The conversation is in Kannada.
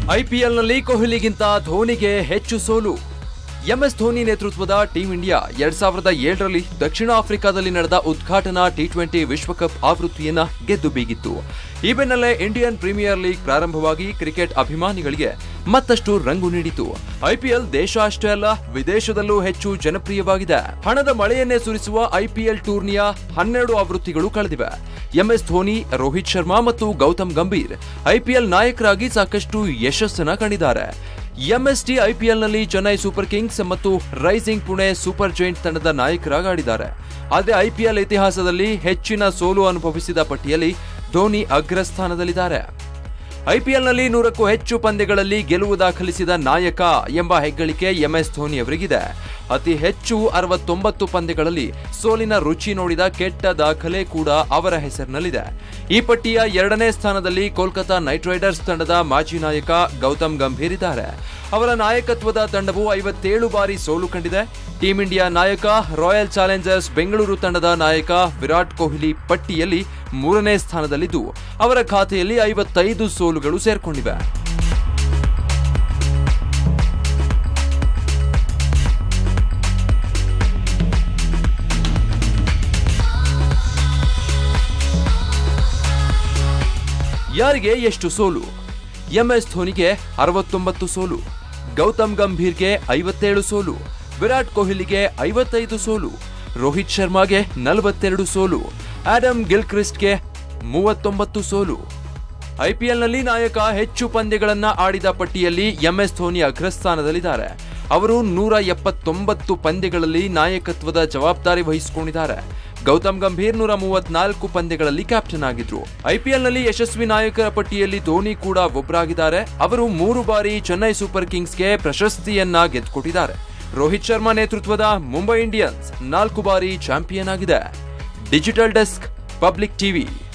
ಐಪಿಎಲ್ನಲ್ಲಿ ಕೊಹ್ಲಿಗಿಂತ ಧೋನಿಗೆ ಹೆಚ್ಚು ಸೋಲು ಎಂಎಸ್ ಧೋನಿ ನೇತೃತ್ವದ ಟೀಂ ಇಂಡಿಯಾ ಎರಡ್ ಸಾವಿರದ ಏಳರಲ್ಲಿ ದಕ್ಷಿಣ ಆಫ್ರಿಕಾದಲ್ಲಿ ನಡೆದ ಉದ್ಘಾಟನಾ ಟಿ ಟ್ವೆಂಟಿ ವಿಶ್ವಕಪ್ ಆವೃತ್ತಿಯನ್ನ ಗೆದ್ದು ಬೀಗಿತ್ತು ಈ ಬೆನ್ನಲ್ಲೇ ಇಂಡಿಯನ್ ಪ್ರೀಮಿಯರ್ ಲೀಗ್ ಪ್ರಾರಂಭವಾಗಿ ಕ್ರಿಕೆಟ್ ಅಭಿಮಾನಿಗಳಿಗೆ ಮತ್ತಷ್ಟು ರಂಗು ನೀಡಿತು ಐಪಿಎಲ್ ದೇಶ ಅಷ್ಟೇ ಅಲ್ಲ ವಿದೇಶದಲ್ಲೂ ಹೆಚ್ಚು ಜನಪ್ರಿಯವಾಗಿದೆ ಹಣದ ಮಳೆಯನ್ನೇ ಸುರಿಸುವ ಐಪಿಎಲ್ ಟೂರ್ನಿಯ ಹನ್ನೆರಡು ಆವೃತ್ತಿಗಳು ಕಳೆದಿವೆ ಎಂಎಸ್ ಧೋನಿ ರೋಹಿತ್ ಶರ್ಮಾ ಮತ್ತು ಗೌತಮ್ ಗಂಭೀರ್ ಐಪಿಎಲ್ ನಾಯಕರಾಗಿ ಸಾಕಷ್ಟು ಯಶಸ್ಸನ್ನ ಕಂಡಿದ್ದಾರೆ ಎಂಎಸ್ಟಿ ಐಪಿಎಲ್ನಲ್ಲಿ ಚೆನ್ನೈ ಸೂಪರ್ ಕಿಂಗ್ಸ್ ಮತ್ತು ರೈಸಿಂಗ್ ಪುಣೆ ಸೂಪರ್ ಜೈಂಟ್ ತಂಡದ ನಾಯಕರಾಗಿ ಆಡಿದ್ದಾರೆ ಆದರೆ ಐಪಿಎಲ್ ಇತಿಹಾಸದಲ್ಲಿ ಹೆಚ್ಚಿನ ಸೋಲು ಅನುಭವಿಸಿದ ಪಟ್ಟಿಯಲ್ಲಿ ಧೋನಿ ಅಗ್ರಸ್ಥಾನದಲ್ಲಿದ್ದಾರೆ ಐಪಿಎಲ್ನಲ್ಲಿ ನೂರಕ್ಕೂ ಹೆಚ್ಚು ಪಂದ್ಯಗಳಲ್ಲಿ ಗೆಲುವು ದಾಖಲಿಸಿದ ನಾಯಕ ಎಂಬ ಹೆಗ್ಗಳಿಕೆ ಎಂಎಸ್ ಧೋನಿ ಅವರಿಗಿದೆ ಅತಿ ಹೆಚ್ಚು ಅರವತ್ತೊಂಬತ್ತು ಪಂದ್ಯಗಳಲ್ಲಿ ಸೋಲಿನ ರುಚಿ ನೋಡಿದ ಕೆಟ್ಟ ದಾಖಲೆ ಕೂಡ ಅವರ ಹೆಸರಿನಲ್ಲಿದೆ ಈ ಪಟ್ಟಿಯ ಎರಡನೇ ಸ್ಥಾನದಲ್ಲಿ ಕೋಲ್ಕತಾ ನೈಟ್ ರೈಡರ್ಸ್ ತಂಡದ ಮಾಜಿ ನಾಯಕ ಗೌತಮ್ ಗಂಭೀರ್ ಇದ್ದಾರೆ ಅವರ ನಾಯಕತ್ವದ ತಂಡವು ಐವತ್ತೇಳು ಬಾರಿ ಸೋಲು ಕಂಡಿದೆ ಟೀಂ ಇಂಡಿಯಾ ನಾಯಕ ರಾಯಲ್ ಚಾಲೆಂಜರ್ಸ್ ಬೆಂಗಳೂರು ತಂಡದ ನಾಯಕ ವಿರಾಟ್ ಕೊಹ್ಲಿ ಪಟ್ಟಿಯಲ್ಲಿ ಮೂರನೇ ಸ್ಥಾನದಲ್ಲಿದ್ದು ಅವರ ಖಾತೆಯಲ್ಲಿ ಐವತ್ತೈದು ಸೋಲುಗಳು ಸೇರ್ಕೊಂಡಿವೆ ಯಾರಿಗೆ ಎಷ್ಟು ಸೋಲು ಎಂಎಸ್ ಧೋನಿಗೆ ಅರವತ್ತೊಂಬತ್ತು ಸೋಲು ಗೌತಮ್ ಗಂಭೀರ್ಗೆ ಐವತ್ತೇಳು ಸೋಲು ವಿರಾಟ್ ಕೊಹ್ಲಿಗೆ ಐವತ್ತೈದು ಸೋಲು ರೋಹಿತ್ ಶರ್ಮಾಗೆ ನಲವತ್ತೆರಡು ಸೋಲು ಆಡಮ್ ಗಿಲ್ಕ್ರಿಸ್ಟ್ಗೆ ಮೂವತ್ತೊಂಬತ್ತು ಸೋಲು ಐಪಿಎಲ್ನಲ್ಲಿ ನಾಯಕ ಹೆಚ್ಚು ಪಂದ್ಯಗಳನ್ನ ಆಡಿದ ಪಟ್ಟಿಯಲ್ಲಿ ಎಂಎಸ್ ಧೋನಿ ಅಗ್ರಸ್ಥಾನದಲ್ಲಿದ್ದಾರೆ ಅವರು ನೂರ ಎಪ್ಪತ್ತೊಂಬತ್ತು ಪಂದ್ಯಗಳಲ್ಲಿ ನಾಯಕತ್ವದ ಜವಾಬ್ದಾರಿ ವಹಿಸಿಕೊಂಡಿದ್ದಾರೆ ಗೌತಮ್ ಗಂಭೀರ್ ನೂರ ಮೂವತ್ನಾಲ್ಕು ಪಂದ್ಯಗಳಲ್ಲಿ ಕ್ಯಾಪ್ಟನ್ ಆಗಿದ್ರು ಐಪಿಎಲ್ನಲ್ಲಿ ಯಶಸ್ವಿ ನಾಯಕರ ಪಟ್ಟಿಯಲ್ಲಿ ಧೋನಿ ಕೂಡ ಒಬ್ಬರಾಗಿದ್ದಾರೆ ಅವರು ಮೂರು ಬಾರಿ ಚೆನ್ನೈ ಸೂಪರ್ ಕಿಂಗ್ಸ್ಗೆ ಪ್ರಶಸ್ತಿಯನ್ನ ಗೆದ್ದುಕೊಟ್ಟಿದ್ದಾರೆ ರೋಹಿತ್ ಶರ್ಮಾ ನೇತೃತ್ವದ ಮುಂಬೈ ಇಂಡಿಯನ್ಸ್ ನಾಲ್ಕು ಬಾರಿ ಚಾಂಪಿಯನ್ ಆಗಿದೆ ಡಿಜಿಟಲ್ ಡೆಸ್ಕ್ ಪಬ್ಲಿಕ್ ಟಿವಿ